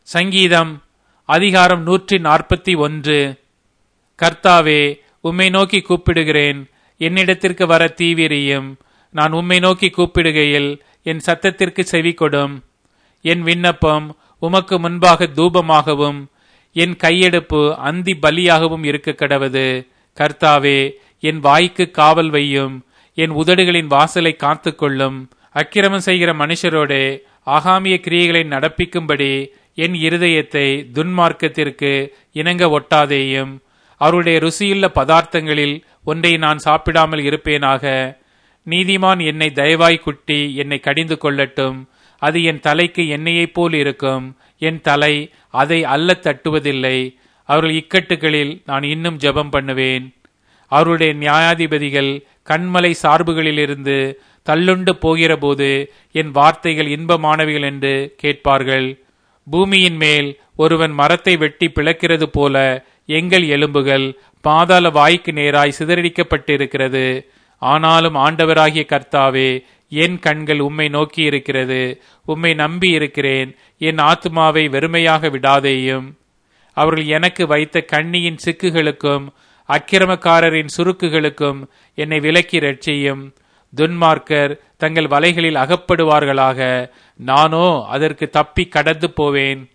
சங்கீதம் அதிகாரம் நூற்றி நாற்பத்தி ஒன்று கர்த்தாவே உம்மை நோக்கி கூப்பிடுகிறேன் என்னிடத்திற்கு வர தீவிரியும் நான் உம்மை நோக்கி கூப்பிடுகையில் என் சத்தத்திற்கு செவி கொடும் என் விண்ணப்பம் உமக்கு முன்பாக தூபமாகவும் என் கையெடுப்பு அந்தி பலியாகவும் இருக்க கடவது கர்த்தாவே என் வாய்க்கு காவல் வையும் என் உதடுகளின் வாசலை காத்துக்கொள்ளும் அக்கிரமம் செய்கிற மனுஷரோடே ஆகாமிய கிரியைகளை நடப்பிக்கும்படி என் இருதயத்தை துன்மார்க்கத்திற்கு இணங்க ஒட்டாதேயும் அவருடைய ருசியுள்ள பதார்த்தங்களில் ஒன்றை நான் சாப்பிடாமல் இருப்பேனாக நீதிமான் என்னை தயவாய் குட்டி என்னை கடிந்து கொள்ளட்டும் அது என் தலைக்கு எண்ணெயைப் போல் இருக்கும் என் தலை அதை அல்ல தட்டுவதில்லை அவர்கள் இக்கட்டுகளில் நான் இன்னும் ஜெபம் பண்ணுவேன் அவருடைய நியாயாதிபதிகள் கண்மலை சார்புகளிலிருந்து தள்ளுண்டு போகிறபோது என் வார்த்தைகள் இன்பமானவைகள் என்று கேட்பார்கள் பூமியின் மேல் ஒருவன் மரத்தை வெட்டி பிளக்கிறது போல எங்கள் எலும்புகள் பாதாள வாய்க்கு நேராய் சிதறடிக்கப்பட்டிருக்கிறது ஆனாலும் ஆண்டவராகிய கர்த்தாவே என் கண்கள் உம்மை நோக்கி இருக்கிறது உம்மை நம்பி இருக்கிறேன் என் ஆத்மாவை வெறுமையாக விடாதேயும் அவர்கள் எனக்கு வைத்த கண்ணியின் சிக்குகளுக்கும் அக்கிரமக்காரரின் சுருக்குகளுக்கும் என்னை விலக்கி ரட்சியும் துன்மார்க்கர் தங்கள் வலைகளில் அகப்படுவார்களாக நானோ அதற்கு தப்பி கடந்து போவேன்